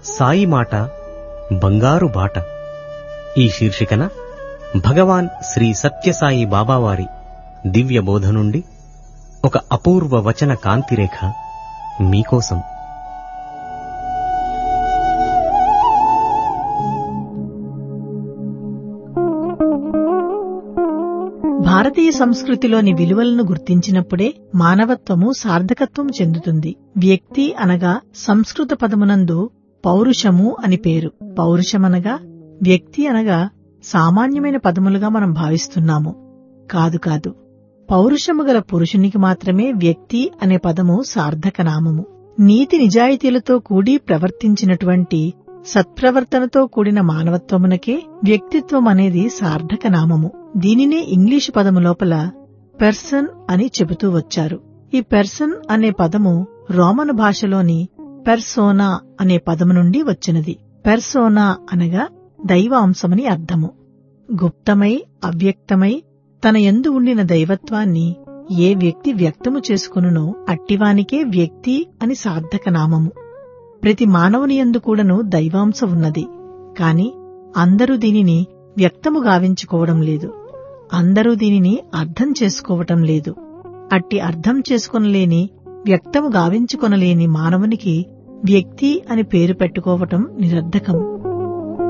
సాయి మాట బంగారు బాట ఈ శీర్షికన భగవాన్ శ్రీ సత్యసాయి బాబావారి దివ్య బోధ నుండి ఒక అపూర్వ వచన కాంతిరేఖ మీకోసం భారతీయ సంస్కృతిలోని విలువలను గుర్తించినప్పుడే మానవత్వము సార్థకత్వం చెందుతుంది వ్యక్తి అనగా సంస్కృత పదమునందు పౌరుషము అని పేరు పౌరుషమనగా వ్యక్తి అనగా సామాన్యమైన పదములుగా మనం భావిస్తున్నాము కాదు కాదు పౌరుషము గల పురుషునికి మాత్రమే వ్యక్తి అనే పదము సార్థక నామము నీతి నిజాయితీలతో కూడి ప్రవర్తించినటువంటి సత్ప్రవర్తనతో కూడిన మానవత్వమునకే వ్యక్తిత్వం అనేది సార్థక నామము దీనినే ఇంగ్లీషు పదము లోపల పెర్సన్ అని చెబుతూ వచ్చారు ఈ పెర్సన్ అనే పదము రోమన్ భాషలోని పెర్సోనా అనే పదము నుండి వచ్చినది పెర్సోనా అనగా దైవ అంశమని అర్థము గుప్తమై అవ్యక్తమై తన ఎందు ఉండిన దైవత్వాన్ని ఏ వ్యక్తి వ్యక్తము చేసుకునునో అట్టివానికే వ్యక్తి అని సార్థక నామము ప్రతి మానవుని యందు కూడాను దైవాంశ ఉన్నది కాని అందరూ దీనిని వ్యక్తము గావించుకోవడం లేదు అందరూ దీనిని అర్థం చేసుకోవటం లేదు అట్టి అర్థం చేసుకొనలేని వ్యక్తము గావించుకొనలేని మానవునికి వ్యక్తి అని పేరు పెట్టుకోవటం నిరర్ధకం